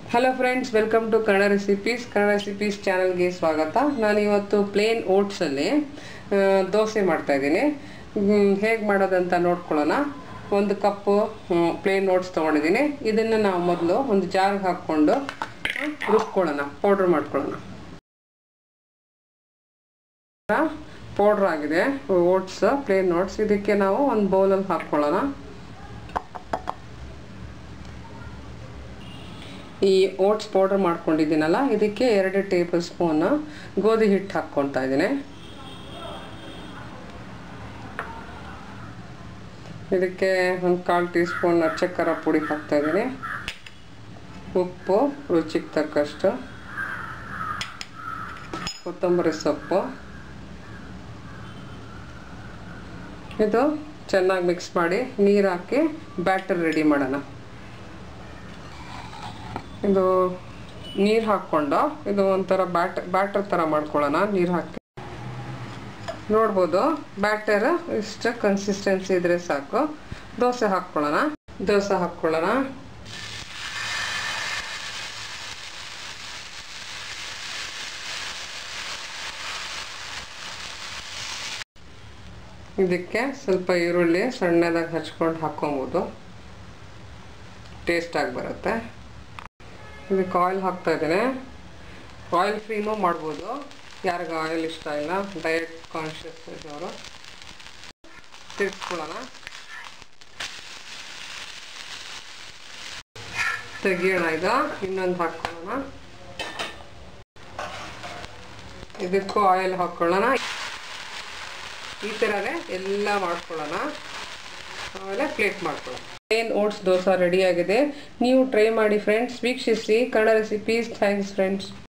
hello friends welcome to Kannada recipes Kannada recipes ಚಾನಲ್ಗೆ ಸ್ವಾಗತ ನಾನು ಇವತ್ತು ಪ್ಲೇನ್ ಓಟ್ಸಲ್ಲಿ ದೋಸೆ ಮಾಡ್ತಾ ಇದ್ದೀನಿ ಹೇಗೆ ಮಾಡೋದಂತ ನೋಡ್ಕೊಳ್ಳೋಣ ಒಂದು ಕಪ್ಪು ಪ್ಲೇನ್ ಓಟ್ಸ್ ತೊಗೊಂಡಿದ್ದೀನಿ ಇದನ್ನು ನಾವು ಮೊದಲು ಒಂದು ಜಾರ್ಗೆ ಹಾಕ್ಕೊಂಡು ಹ್ಮ್, ರುಬ್ಕೊಳ್ಳೋಣ ಪೌಡ್ರ್ ಮಾಡ್ಕೊಳ್ಳೋಣ ಪೌಡ್ರ್ ಆಗಿದೆ ಓಟ್ಸ್ ಪ್ಲೇನ್ ಓಟ್ಸ್ ಇದಕ್ಕೆ ನಾವು ಒಂದು ಬೌಲಲ್ಲಿ ಹಾಕ್ಕೊಳ್ಳೋಣ ಈ ಓಟ್ಸ್ ಪೌಡರ್ ಮಾಡ್ಕೊಂಡಿದ್ದೀನಲ್ಲ ಇದಕ್ಕೆ ಎರಡು ಟೇಬಲ್ ಸ್ಪೂನ್ ಗೋಧಿ ಹಿಟ್ಟು ಹಾಕ್ಕೊಳ್ತಾ ಇದ್ದೀನಿ ಇದಕ್ಕೆ ಒಂದು ಕಾಲು ಟೀ ಸ್ಪೂನ್ ಚಕ್ಕರ ಪುಡಿ ಹಾಕ್ತಾ ಇದ್ದೀನಿ ಉಪ್ಪು ರುಚಿಗೆ ತಕ್ಕಷ್ಟು ಕೊತ್ತಂಬರಿ ಸೊಪ್ಪು ಇದು ಚೆನ್ನಾಗಿ ಮಿಕ್ಸ್ ಮಾಡಿ ನೀರು ಹಾಕಿ ಬ್ಯಾಟರ್ ರೆಡಿ ಮಾಡೋಣ ಇದು ನೀರು ಹಾಕ್ಕೊಂಡು ಇದು ಒಂಥರ ಬ್ಯಾಟ್ ಬ್ಯಾಟರ್ ಥರ ಮಾಡ್ಕೊಳ್ಳೋಣ ನೀರು ಹಾಕಿ ನೋಡ್ಬೋದು ಬ್ಯಾಟರ್ ಇಷ್ಟು ಕನ್ಸಿಸ್ಟೆನ್ಸಿ ಇದ್ರೆ ಸಾಕು ದೋಸೆ ಹಾಕ್ಕೊಳ್ಳೋಣ ದೋಸೆ ಹಾಕ್ಕೊಳ್ಳೋಣ ಇದಕ್ಕೆ ಸ್ವಲ್ಪ ಈರುಳ್ಳಿ ಸಣ್ಣದಾಗಿ ಹಚ್ಕೊಂಡು ಹಾಕ್ಕೊಬೋದು ಟೇಸ್ಟಾಗಿ ಬರುತ್ತೆ ಇದಕ್ಕೆ ಆಯಿಲ್ ಹಾಕ್ತಾ ಇದ್ದೇನೆ ಆಯಿಲ್ ಫ್ರೀನೂ ಮಾಡ್ಬೋದು ಯಾರಿಗೆ ಆಯಿಲ್ ಇಷ್ಟ ಇಲ್ಲ ಡಯಟ್ ಕಾನ್ಷಿಯಸ್ ಇದ್ದವರು ತಿರ್ಸ್ಕೊಳ್ಳೋಣ ತೆಗಿಯೋಣ ಇದು ಇನ್ನೊಂದು ಹಾಕ್ಕೊಳ್ಳೋಣ ಇದಕ್ಕೂ ಆಯಿಲ್ ಹಾಕ್ಕೊಳ್ಳೋಣ ಈ ಥರನೇ ಎಲ್ಲ ಮಾಡ್ಕೊಳ್ಳೋಣ ಆಮೇಲೆ ಪ್ಲೇಟ್ ಮಾಡ್ಕೊಳ್ಳೋಣ ಪ್ಲೇನ್ ಓಟ್ಸ್ ದೋಸೆ ರೆಡಿಯಾಗಿದೆ ನೀವು ಟ್ರೈ ಮಾಡಿ ಫ್ರೆಂಡ್ಸ್ ವೀಕ್ಷಿಸಿ ಕನ್ನಡ ರೆಸಿಪೀಸ್ ಥ್ಯಾಂಕ್ಸ್ ಫ್ರೆಂಡ್ಸ್